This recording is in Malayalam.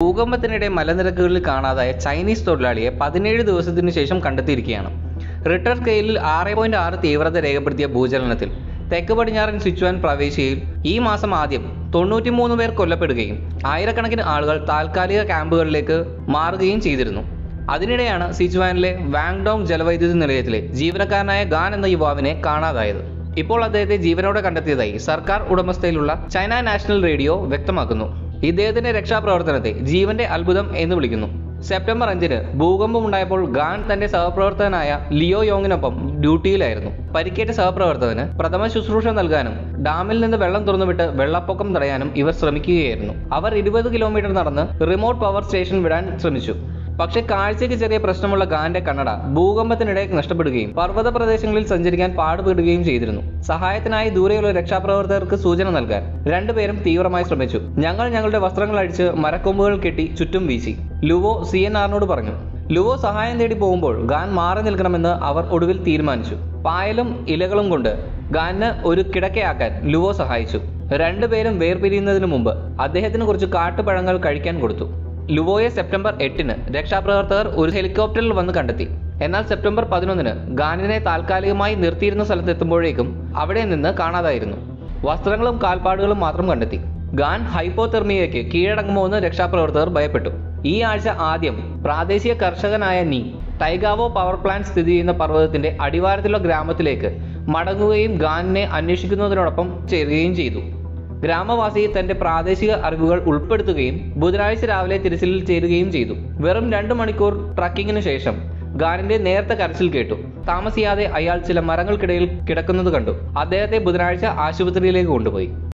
ഭൂകമ്പത്തിനിടെ മലനിരക്കുകളിൽ കാണാതായ ചൈനീസ് തൊഴിലാളിയെ പതിനേഴ് ദിവസത്തിനു ശേഷം കണ്ടെത്തിയിരിക്കുകയാണ് റിട്ടർ സ്കെയിലിൽ ആറ് പോയിന്റ് ആറ് തീവ്രത രേഖപ്പെടുത്തിയ ഭൂചലനത്തിൽ തെക്ക് പടിഞ്ഞാറൻ സിച്ചുവാൻ പ്രവേശിയിൽ ഈ മാസം ആദ്യം തൊണ്ണൂറ്റിമൂന്ന് പേർ കൊല്ലപ്പെടുകയും ആയിരക്കണക്കിന് ആളുകൾ താൽക്കാലിക ക്യാമ്പുകളിലേക്ക് മാറുകയും ചെയ്തിരുന്നു അതിനിടെയാണ് സിച്ചുവാനിലെ വാങ്ഡോങ് ജലവൈദ്യുതി നിലയത്തിലെ ജീവനക്കാരനായ ഗാൻ എന്ന യുവാവിനെ കാണാതായത് ഇപ്പോൾ അദ്ദേഹത്തെ ജീവനോടെ കണ്ടെത്തിയതായി സർക്കാർ ഉടമസ്ഥയിലുള്ള ചൈന നാഷണൽ റേഡിയോ വ്യക്തമാക്കുന്നു ഇദ്ദേഹത്തിന്റെ രക്ഷാപ്രവർത്തനത്തെ ജീവന്റെ അത്ഭുതം എന്ന് വിളിക്കുന്നു സെപ്റ്റംബർ അഞ്ചിന് ഭൂകമ്പമുണ്ടായപ്പോൾ ഗാൻ തന്റെ സഹപ്രവർത്തകനായ ലിയോ യോങ്ങിനൊപ്പം ഡ്യൂട്ടിയിലായിരുന്നു പരിക്കേറ്റ സഹപ്രവർത്തകന് പ്രഥമ ശുശ്രൂഷ നൽകാനും ഡാമിൽ നിന്ന് വെള്ളം തുറന്നുവിട്ട് വെള്ളപ്പൊക്കം തടയാനും ഇവർ ശ്രമിക്കുകയായിരുന്നു അവർ ഇരുപത് കിലോമീറ്റർ നടന്ന് റിമോട്ട് പവർ സ്റ്റേഷൻ വിടാൻ ശ്രമിച്ചു പക്ഷേ കാഴ്ചയ്ക്ക് ചെറിയ പ്രശ്നമുള്ള ഗാന്റെ കണ്ണട ഭൂകമ്പത്തിനിടെ നഷ്ടപ്പെടുകയും പർവ്വത പ്രദേശങ്ങളിൽ സഞ്ചരിക്കാൻ പാടുപെടുകയും ചെയ്തിരുന്നു സഹായത്തിനായി ദൂരെയുള്ള രക്ഷാപ്രവർത്തകർക്ക് സൂചന നൽകാൻ രണ്ടുപേരും തീവ്രമായി ശ്രമിച്ചു ഞങ്ങൾ ഞങ്ങളുടെ വസ്ത്രങ്ങൾ അഴിച്ച് മരക്കൊമ്പുകൾ കെട്ടി ചുറ്റും വീശി ലുവോ സി എൻ ആറിനോട് പറഞ്ഞു ലുവോ സഹായം തേടി പോകുമ്പോൾ ഗാൻ മാറി നിൽക്കണമെന്ന് അവർ ഒടുവിൽ തീരുമാനിച്ചു പായലും ഇലകളും കൊണ്ട് ഗാനിന് ഒരു കിടക്കയാക്കാൻ ലുവോ സഹായിച്ചു രണ്ടുപേരും വേർപിരിയുന്നതിന് മുമ്പ് അദ്ദേഹത്തിന് കുറച്ച് കാട്ടുപഴങ്ങൾ കഴിക്കാൻ കൊടുത്തു ലുവോയെ സെപ്റ്റംബർ എട്ടിന് രക്ഷാപ്രവർത്തകർ ഒരു ഹെലികോപ്റ്ററിൽ വന്ന് കണ്ടെത്തി എന്നാൽ സെപ്റ്റംബർ പതിനൊന്നിന് ഗാനിനെ താൽക്കാലികമായി നിർത്തിയിരുന്ന സ്ഥലത്തെത്തുമ്പോഴേക്കും അവിടെ നിന്ന് കാണാതായിരുന്നു വസ്ത്രങ്ങളും കാൽപ്പാടുകളും മാത്രം കണ്ടെത്തി ഗാൻ ഹൈപ്പോതെർമിയയ്ക്ക് കീഴടങ്ങുമോ എന്ന് രക്ഷാപ്രവർത്തകർ ഭയപ്പെട്ടു ഈ ആഴ്ച ആദ്യം പ്രാദേശിക കർഷകനായ നീ ടൈഗാവോ പവർ പ്ലാന്റ് സ്ഥിതി ചെയ്യുന്ന പർവ്വതത്തിന്റെ അടിവാരത്തിലുള്ള ഗ്രാമത്തിലേക്ക് മടങ്ങുകയും ഗാനിനെ അന്വേഷിക്കുന്നതിനോടൊപ്പം ചേരുകയും ചെയ്തു ഗ്രാമവാസി തന്റെ പ്രാദേശിക അറിവുകൾ ഉൾപ്പെടുത്തുകയും ബുധനാഴ്ച രാവിലെ തിരച്ചിലിൽ ചേരുകയും ചെയ്തു വെറും രണ്ട് മണിക്കൂർ ട്രക്കിങ്ങിന് ശേഷം ഗാനിന്റെ നേർത്ത കരച്ചിൽ കേട്ടു താമസിയാതെ അയാൾ ചില മരങ്ങൾക്കിടയിൽ കിടക്കുന്നത് കണ്ടു അദ്ദേഹത്തെ ബുധനാഴ്ച ആശുപത്രിയിലേക്ക് കൊണ്ടുപോയി